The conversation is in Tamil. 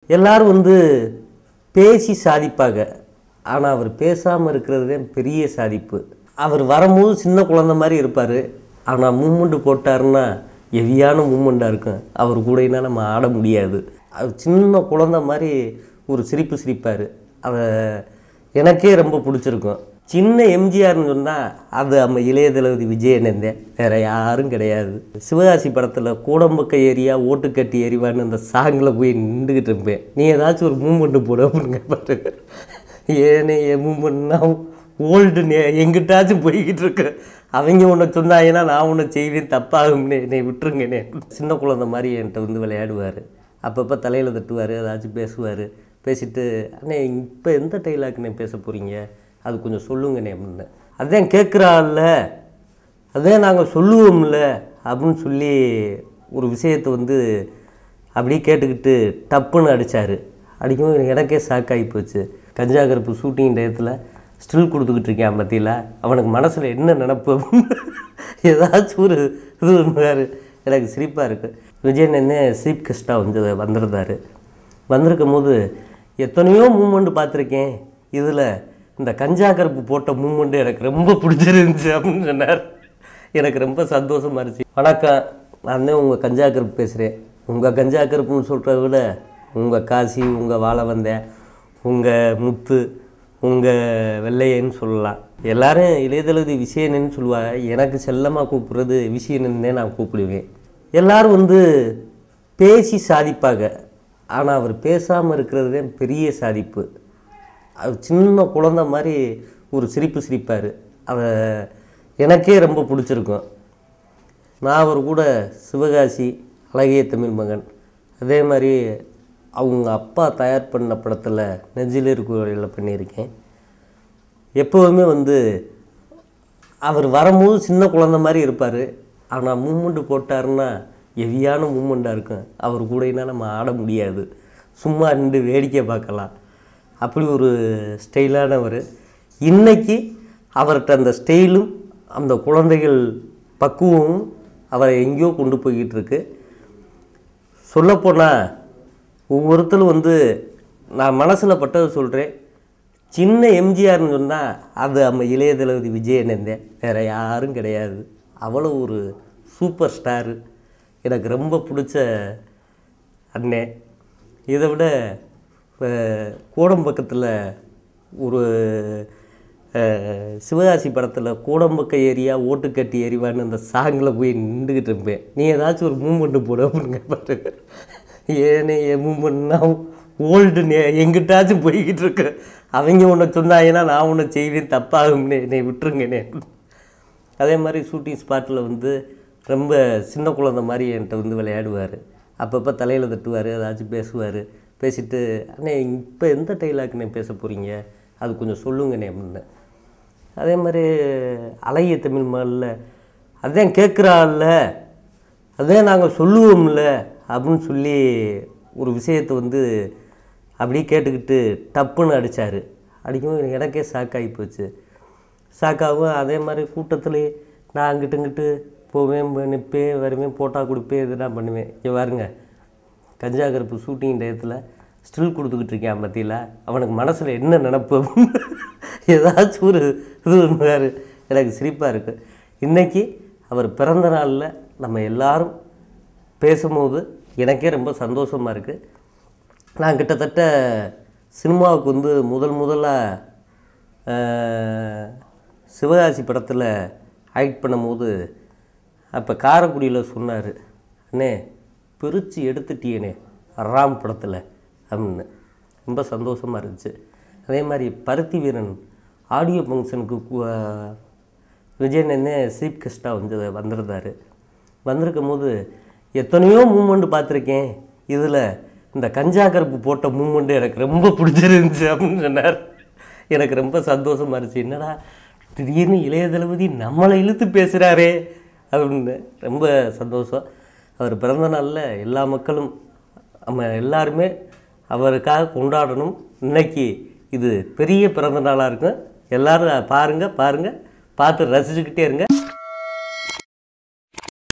எல்லாரும் வந்து பேசி சாதிப்பாங்க ஆனால் அவர் பேசாமல் இருக்கிறது தான் பெரிய சாதிப்பு அவர் வரும்போது சின்ன குழந்தை மாதிரி இருப்பார் ஆனால் மூமெண்ட் போட்டாருன்னா ஹெவியான மூமெண்ட்டாக இருக்கும் அவர் கூடனா நம்ம ஆட முடியாது அவர் சின்ன குழந்தை மாதிரி ஒரு சிரிப்பு சிரிப்பார் அதை எனக்கே ரொம்ப பிடிச்சிருக்கும் சின்ன எம்ஜிஆர்னு சொன்னால் அது நம்ம இளைய தளபதி விஜயனந்தே வேற யாரும் கிடையாது சிவகாசி படத்தில் கூடம்பக்க ஏரியா ஓட்டுக்கட்டி எறிவான்னு அந்த சாங்கில் போய் நின்றுக்கிட்டு இருப்பேன் நீ ஏதாச்சும் ஒரு மூமெண்ட்டு போடு அப்படின்னு கேட்பாரு ஏனே என் மூமெண்ட்னா ஓல்டு நே எங்கிட்டாச்சும் போய்கிட்டு இருக்கு அவங்க ஒன்று சொன்னாங்கன்னா நான் ஒன்று செய்வேன் தப்பாகும்னே என்னை விட்டுருங்கண்ணே சின்ன குழந்தை மாதிரி என்கிட்ட வந்து விளையாடுவார் அப்பப்போ தலையில் தட்டுவார் ஏதாச்சும் பேசுவார் பேசிட்டு அண்ணே இப்போ எந்த டைலாக்ண்ணே பேச போகிறீங்க அது கொஞ்சம் சொல்லுங்கண்ணே அப்படின்னு அதான் கேட்குறாள்ல அதான் நாங்கள் சொல்லுவோம்ல அப்படின்னு சொல்லி ஒரு விஷயத்தை வந்து அப்படியே கேட்டுக்கிட்டு டப்புன்னு அடித்தார் அடிக்கவும் எனக்கே ஷாக் ஆகி போச்சு கஞ்சா கருப்பு ஷூட்டிங் டயத்தில் ஸ்டில் கொடுத்துக்கிட்டு இருக்கேன் மத்தியில் அவனுக்கு மனசில் என்ன நினப்பு ஏதாச்சும் ஒரு இது பண்ணுவார் எனக்கு சிரிப்பாக இருக்குது விஜயன் என்ன சீப் கெஸ்ட்டாக வந்து வந்திருந்தார் வந்திருக்கும் போது எத்தனையோ மூமெண்ட் பார்த்துருக்கேன் இதில் இந்த கஞ்சா கருப்பு போட்ட மூமெண்ட் எனக்கு ரொம்ப பிடிச்சிருந்துச்சு அப்படின்னு சொன்னார் எனக்கு ரொம்ப சந்தோஷமா இருந்துச்சு வணக்கம் நான் தான் உங்கள் கஞ்சா கருப்பு பேசுகிறேன் உங்கள் கஞ்சா கருப்புன்னு சொல்கிறத விட உங்கள் காசி உங்கள் வாழ வந்தேன் உங்கள் முத்து உங்கள் வெள்ளையன்னு சொல்லலாம் எல்லாரும் இளையதளபதி விஷயன்னு சொல்லுவாங்க எனக்கு செல்லமாக கூப்பிட்றது விஷயன்னு நான் கூப்பிடுவேன் எல்லாரும் வந்து பேசி சாதிப்பாங்க ஆனால் அவர் பேசாமல் இருக்கிறது தான் பெரிய சாதிப்பு அவர் சின்ன குழந்தை மாதிரி ஒரு சிரிப்பு சிரிப்பார் அதை எனக்கே ரொம்ப பிடிச்சிருக்கும் நான் அவர் கூட சிவகாசி அழகிய தமிழ் மகன் அதே மாதிரி அவங்க அப்பா தயார் பண்ண படத்தில் நெஞ்சில் இருக்குறையில் பண்ணியிருக்கேன் எப்போவுமே வந்து அவர் வரும்போது சின்ன குழந்தை மாதிரி இருப்பார் ஆனால் மூமெண்ட் போட்டாருன்னா ஹெவியான மூமெண்ட்டாக இருக்கும் அவர் கூடனா நம்ம ஆட முடியாது சும்மா நின்று வேடிக்கை பார்க்கலாம் அப்படி ஒரு ஸ்டைலானவர் இன்னைக்கு அவர்கிட்ட அந்த ஸ்டைலும் அந்த குழந்தைகள் பக்குவமும் அவரை எங்கேயோ கொண்டு போய்கிட்டு இருக்கு சொல்லப்போனால் ஒவ்வொருத்தரும் வந்து நான் மனசில் பட்டதை சொல்கிறேன் சின்ன எம்ஜிஆர்னு சொன்னால் அது நம்ம இளைய தளபதி விஜயனந்தே வேறு யாரும் கிடையாது அவ்வளோ ஒரு சூப்பர் ஸ்டாரு எனக்கு ரொம்ப பிடிச்ச அண்ணே இதை விட அஹ், கோடம்பக்கத்தில் ஒரு அஹ், சிவகாசி படத்தில் கோடம்பக்க ஏரியா ஓட்டுக்கட்டி எறிவான்னு அந்த சாங்கில் போய் நின்றுக்கிட்டு இருப்பேன் நீ ஏதாச்சும் ஒரு மூமெண்ட்டு போடு அப்படின்னு கேட்பாரு ஏனே என் மூமெண்ட்னா ஓல்டு நே எங்கிட்டாச்சும் போய்கிட்டு இருக்கு அவங்க ஒன்று சொன்னாங்கன்னா நான் ஒன்று செய்வேன் தப்பாகும்னே என்னை விட்டுருங்கண்ணே அதே மாதிரி ஷூட்டிங் ஸ்பாட்டில் வந்து ரொம்ப சின்ன குழந்தை மாதிரி என்கிட்ட வந்து விளையாடுவார் அப்பப்போ தலையில் தட்டுவார் ஏதாச்சும் பேசுவார் பேசிட்டு அண்ணே இப்போ எந்த டைலாக்ண்ணே பேச போகிறீங்க அது கொஞ்சம் சொல்லுங்கண்ணே அப்படின்னு அதே மாதிரி அழகிய தமிழ் மகளில் அதான் கேட்குறாள்ல அதான் நாங்கள் சொல்லுவோம்ல அப்படின்னு சொல்லி ஒரு விஷயத்தை வந்து அப்படியே கேட்டுக்கிட்டு டப்புன்னு அடித்தார் அடிக்கவும் எனக்கே ஷாக் ஆகி போச்சு ஷாக்காகவும் அதே மாதிரி கூட்டத்துலேயே நான் அங்கிட்டு இங்கிட்டு போவேன் போய் நிற்பேன் வருவேன் போட்டா கொடுப்பேன் இதெல்லாம் பண்ணுவேன் இங்கே பாருங்க கஞ்சா கருப்பு ஷூட்டிங் டயத்தில் ஸ்டில் கொடுத்துக்கிட்டு இருக்கேன் மத்தியில் அவனுக்கு மனசில் என்ன நினப்பு ஏதாச்சும் ஒரு இது பண்ணுவார் எனக்கு சிரிப்பாக இருக்குது இன்றைக்கி அவர் பிறந்த நாளில் நம்ம எல்லாரும் பேசும்போது எனக்கே ரொம்ப சந்தோஷமாக இருக்குது நான் கிட்டத்தட்ட சினிமாவுக்கு வந்து முதல் முதலாக சிவகாசி படத்தில் ஆக்ட் பண்ணும்போது அப்போ காரைக்குடியில் சொன்னார் அண்ணே பிரித்து எடுத்துட்டியேனே ராம் படத்தில் அப்படின்னு ரொம்ப சந்தோஷமாக இருந்துச்சு அதே மாதிரி பருத்தி வீரன் ஆடியோ ஃபங்க்ஷனுக்கு கு- விஜயன் என்ன சீப் கெஸ்ட்டாக வந்து வந்திருந்தார் வந்திருக்கும் போது எத்தனையோ மூமெண்ட் பார்த்துருக்கேன் இதில் இந்த கஞ்சா கருப்பு போட்ட மூமெண்ட் எனக்கு ரொம்ப பிடிச்சிருந்துச்சு அப்படின்னு சொன்னார் எனக்கு ரொம்ப சந்தோஷமா இருந்துச்சு என்னடா திடீர்னு இளைய தளபதி நம்மளை இழுத்து பேசுகிறாரே அப்படின்னு ரொம்ப சந்தோஷம் அவர் பிறந்த நாளில் எல்லா மக்களும் நம்ம எல்லாருமே அவருக்காக கொண்டாடணும் இன்னைக்கு இது பெரிய பிறந்த நாளாக இருக்கும் எல்லாரும் பாருங்கள் பாருங்கள் பார்த்து ரசிச்சுக்கிட்டே இருங்க